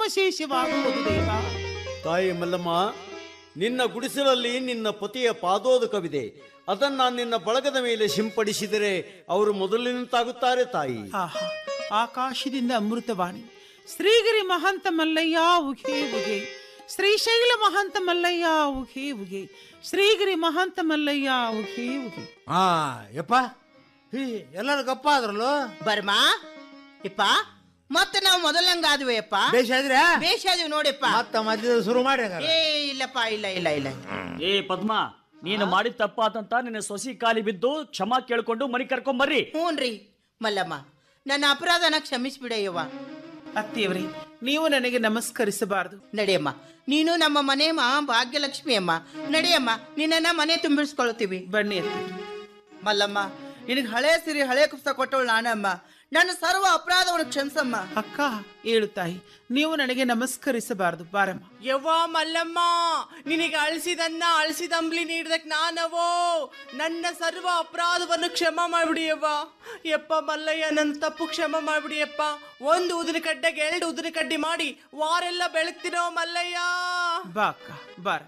ನಾಮಶೇಷವಾಗುವುದು ದೇವ ತಾಯಿ ಮಲ್ಲಮ್ಮ ನಿನ್ನ ಗುಡಿಸಲಲ್ಲಿ ನಿನ್ನ ಪತಿಯ ಪಾದೋದಕವಿದೆ ಅದನ್ನ ನಿನ್ನ ಬಳಗದ ಮೇಲೆ ಸಿಂಪಡಿಸಿದರೆ ಅವರು ಮೊದಲಿನಂತಾಗುತ್ತಾರೆ ತಾಯಿ ಆಹಾ ಆಕಾಶದಿಂದ ಅಮೃತವಾಣಿ ಶ್ರೀಗಿರಿ ಮಹಂತ ಮಲ್ಲಯ್ಯ ಉಘೆ ಉಘೆ ಶ್ರೀಶೈಲ ಮಹಂತ ಮಲ್ಲಯ್ಯ ಉಘೆ ಉಘೆ ಶ್ರೀಗಿರಿ ಮಹಂತ ಮಲ್ಲಯ್ಯ ಉಘೆ ಉಘೆ ಹಾ ಯಪ್ಪ ಹೀ ಎಲ್ಲರೂ ಗಪ್ಪ ಆದ್ರಲ್ಲೋ ಬರ್ಮಾ ಇಪ್ಪ ಮತ್ತೆ ನಾವು ಮೊದಲಂಗಾದ್ವಿ ಅಪ್ಪ ಬೇಷ ಆದ್ರೆ ಬೇಷಾದ್ವಿ ನೋಡಿಪ್ಪ ಮತ್ತ ಮಧ್ಯದಲ್ಲಿ ಶುರು ಮಾಡಿ ಹಂಗಾರೆ. ಏ ಇಲ್ಲಪ್ಪ ಇಲ್ಲ ಇಲ್ಲ ಇಲ್ಲ ಏ ಪದ್ಮ ನೀನು ಮಾಡಿದ ತಪ್ಪಾತಂತ ನಿನ್ನ ಸೊಸಿ ಕಾಲಿ ಬಿದ್ದು ಕ್ಷಮಾ ಕೇಳ್ಕೊಂಡು ಮನಿ ಕರ್ಕೊಂಬರ್ರಿ ಹ್ಞೂನ್ರಿ ಮಲ್ಲಮ್ಮ ನನ್ನ ಅಪರಾಧನ ಕ್ಷಮಿಸ್ಬಿಡಯ್ಯವ್ವ ಅತ್ತಿಯವರೇ ನೀವು ನನಗೆ ನಮಸ್ಕರಿಸಬಾರದು ನಡಿಯಮ್ಮ ನೀನು ನಮ್ಮ ಮನೆ ಮಾ ಭಾಗ್ಯಲಕ್ಷ್ಮಿ ಅಮ್ಮ ನಡಿಯಮ್ಮ ನಿನ್ನನ್ನ ಮನೆ ತುಂಬಿಸ್ಕೊಳ್ತೀವಿ ಬನ್ನಿ ಅತ್ತಿ ಮಲ್ಲಮ್ಮ ನಿನಗೆ ಹಳೆ ಸಿರಿ ಹಳೆ ಕುಪ್ಸ ಕೊಟ್ಟವಳು ನಾನಮ್ಮ ನನ್ನ ಸರ್ವ ಅಪರಾಧವನ್ನು ಕ್ಷಮಿಸಮ್ಮ ಅಕ್ಕ ಏಳು ತಾಯಿ ನೀವು ನನಗೆ ನಮಸ್ಕರಿಸಬಾರದು ಬಾರಮ್ಮ ಯವ್ವ ಮಲ್ಲಮ್ಮ ನಿನಗೆ ಅಳಿಸಿದನ್ನ ಅಳಿಸಿದಂಬ್ಲಿ ನೀಡ್ದಕ್ ನಾನವೋ ನನ್ನ ಸರ್ವ ಅಪರಾಧವನ್ನು ಕ್ಷಮ ಮಾಡ್ಬಿಡಿ ಯವ್ವ ಯಪ್ಪ ಮಲ್ಲಯ್ಯ ನನ್ನ ತಪ್ಪು ಕ್ಷಮ ಮಾಡ್ಬಿಡಿ ಯಪ್ಪ ಒಂದು ಉದಿನ ಕಡ್ಡೆಗೆ ಎರಡು ಉದಿನ ಕಡ್ಡಿ ಮಾಡಿ ವಾರೆಲ್ಲ ಬೆಳಗ್ತಿರೋ ಮಲ್ಲಯ್ಯ ಬಾ ಅಕ್ಕ ಬಾರಮ್ಮ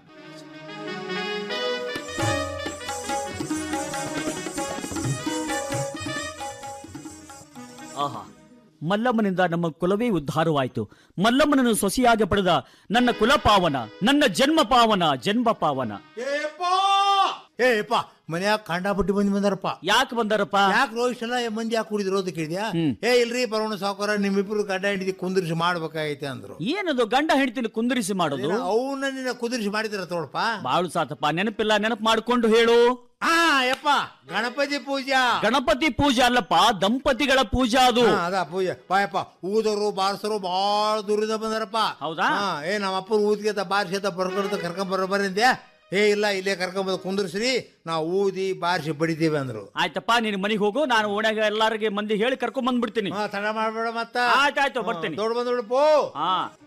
ಆಹಾ ಮಲ್ಲಮ್ಮನಿಂದ ನಮ್ಮ ಕುಲವೇ ಉದ್ಧಾರವಾಯಿತು ಮಲ್ಲಮ್ಮನನ್ನು ಸೊಸೆಯಾಗಿ ಪಡೆದ ನನ್ನ ಕುಲ ಪಾವನ ನನ್ನ ಜನ್ಮ ಪಾವನ ಜನ್ಮ ಪಾವನ ಏಪ್ಪ ಏ ಯಪ್ಪ ಮನ್ಯಾಗ ಕಂಡಾಪಟ್ಟಿ ಮಂದಿ ಬಂದಾರಪ್ಪ ಯಾಕೆ ಬಂದಾರಪ್ಪ ಯಾಕೆ ರೋಹಿತ್ ಎಲ್ಲ ಮಂದಿ ಯಾಕೆ ಕುಡಿದಿರೋ ಅಂತ ಕೇಳಿದ್ಯಾ ಹ್ಮ್. ಏ ಇಲ್ರಿ ಪರವಣ ಸಾವುಕಾರ ನಿಮ್ಮಿಬ್ರು ಗಡ್ಡ ಹಿಡಿದು ಕುಂದಿರಿಸಿ ಮಾಡ್ಬೇಕಾಗೈತೆ ಅಂದ್ರು ಏನದು ಗಂಡ ಹೆಂಡತಿನ ಕುಂದಿರಿಸಿ ಮಾಡೋದು ಅವನ್ನ ನಿನ್ನ ಕುದಿರಿಸಿ ಮಾಡಿದಾರ ತೋಳಪ್ಪ ಬಾಳು ಸಾತಪ್ಪ ನೆನಪಿಲ್ಲ ನೆನಪು ಮಾಡ್ಕೊಂಡು ಹೇಳು ಆ ಯಪ್ಪ ಗಣಪತಿ ಪೂಜಾ ಗಣಪತಿ ಪೂಜೆ ಅಲ್ಲಪ್ಪ ದಂಪತಿಗಳ ಪೂಜಾ ಅದು ಹಾ, ಅದ ಪೂಜೆ ಬಾಯಪ್ಪ ಊದೋರು ಬಾರ್ಸರು ಬಾಳ ದೂರಿಂದ ಬಂದಾರಪ್ಪ ಹೌದಾ? ಹಾ, ಏ ನಮ್ಮ ಅಪ್ಪನ ಊದ್ಗೆತ ಬಾರ್ಸೆತ ಬರ್ಕೊಳ್ತ ಕರ್ಕೊಂಡ್ ಬರ ಬರಿಂದೆ ಏ ಇಲ್ಲ ಇಲ್ಲೇ ಕರ್ಕೊಂಡ್ ಬಂದು ಕುಂದ್ರಿಸ್ರಿ ನಾವು ಊದಿ ಬಾರ್ಸಿ ಬಡಿತೀವಿ ಅಂದ್ರು ಆಯ್ತಪ್ಪ ನೀನ್ ಮನೆಗೆ ಹೋಗು ನಾನು ಓಣ್ಯಾಗ ಎಲ್ಲಾರಿಗೆ ಮಂದಿ ಹೇಳಿ ಕರ್ಕೊಂಡ್ ಬಂದ್ಬಿಡ್ತೀನಿ ಹಾ ತಡ ಮಾಡ್ಬೇಡ ಮತ್ತ ಆಯ್ತಾಯ್ತು ಬರ್ತೀನಿ ದೊಡ್ಡ ಬಂದ್ಬಿಡಪ್ಪೋ ಹಾ